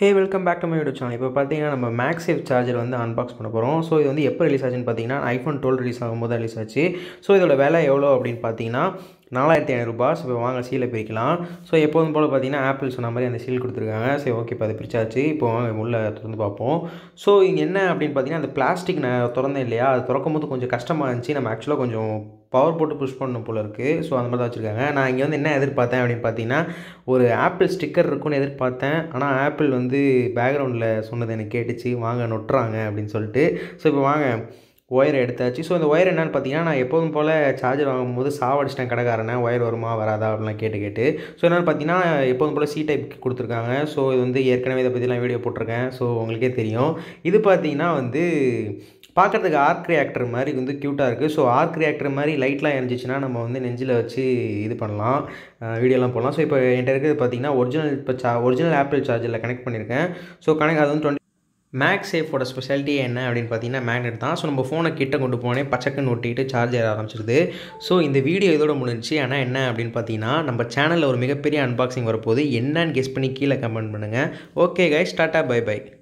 hey welcome back to my YouTube channel இப்போ பார்த்தீங்கன்னா நம்ம மேக்ஸேவ் சார்ஜர் வந்து அன்பாக்ஸ் பண்ண போகிறோம் ஸோ இது வந்து எப்போ ரிலீஸ் ஆச்சுன்னு பார்த்தீங்கன்னா ஐஃபோன் டுவெல் ரிலீஸ் ஆகும்போது ரிலீஸ் ஆச்சு ஸோ இதோட விலை எவ்வளோ அப்படின்னு பார்த்தீங்கன்னா நாலாயிரத்தி ஐநூறுரூபா ஸோ இப்போ வாங்க சீலை பிரிக்கலாம் ஸோ எப்போதும் போல் பார்த்தீங்கன்னா ஆப்பிள் சொன்ன மாதிரி அந்த சீல் கொடுத்துருக்காங்க சரி ஓகே இப்போ அதை பிரிச்சாச்சு இப்போ வாங்க உள்ளே திறந்து பார்ப்போம் ஸோ இங்கே என்ன அப்படின்னு பார்த்தீங்கன்னா அந்த பிளாஸ்டிக் நான் திறந்தேன் இல்லையா அது திறக்கும் போது கொஞ்சம் கஷ்டமாக இருந்துச்சு நம்ம ஆக்சுவலாக கொஞ்சம் பவர் போட்டு புஷ் பண்ணணும் போல இருக்குது ஸோ அந்த மாதிரி தான் வச்சுருக்காங்க நான் இங்கே வந்து என்ன எதிர்பார்த்தேன் அப்படின்னு பார்த்தீங்கன்னா ஒரு ஆப்பிள் ஸ்டிக்கர் இருக்கும்னு எதிர்பார்த்தேன் ஆனால் ஆப்பிள் வந்து பேக்ரவுண்டில் சொன்னது எனக்கு கேட்டுச்சு வாங்க நொட்டுறாங்க அப்படின்னு சொல்லிட்டு ஸோ இப்போ வாங்க ஒயரை எடுத்தாச்சு ஸோ இந்த ஒயர் என்னென்னு பார்த்தீங்கன்னா நான் எப்போதும் போல் சார்ஜர் வாங்கும்போது சாவடிச்சிட்டேன் கடைக்காரனை ஒயர் வருமா வராதா அப்படிலாம் கேட்டு கேட்டு ஸோ என்னென்னு பார்த்தீங்கன்னா எப்போதும் போல் சி டைப் கொடுத்துருக்காங்க ஸோ இது வந்து ஏற்கனவே இதை பற்றிலாம் வீடியோ போட்டிருக்கேன் ஸோ உங்களுக்கே தெரியும் இது பார்த்தீங்கன்னா வந்து பார்க்குறதுக்கு ஆர்க் ரியாக்டர் மாதிரி வந்து க்யூட்டாக இருக்குது ஸோ ஆர்க் ரியாக்டர் மாதிரி லைட்லாம் எரிஞ்சிச்சுன்னா நம்ம வந்து நெஞ்சில் வச்சு இது பண்ணலாம் வீடியோலாம் போடலாம் ஸோ இப்போ என்கிட்ட இருக்கிறது பார்த்தீங்கன்னா ஒரிஜினல் இப்போ சா ஒரிஜினல் ஆப்பிள் சார்ஜரில் கனெக்ட் பண்ணியிருக்கேன் ஸோ கனெக்ட் அது வந்து டுவெண்ட்டி மேக் சேஃபோட ஸ்பெஷாலிட்டி என்ன அப்படின்னு பார்த்தீங்கன்னா மேக்னெட் தான் ஸோ நம்ம ஃபோனை கிட்ட கொண்டு போனே பச்சக்குன்னு ஒட்டிட்டு சார்ஜ் ஏற ஆரம்பிச்சிருது ஸோ இந்த வீடியோ இதோட முடிஞ்சிச்சு ஆனால் என்ன அப்படின்னு பார்த்தீங்கன்னா நம்ம சேனலில் ஒரு மிகப்பெரிய அன்பாக்சிங் வரப்போகுது என்னன்னு கெஸ் பண்ணி கீழே கமெண்ட் பண்ணுங்கள் ஓகே கைஸ் டாட்டா பை பை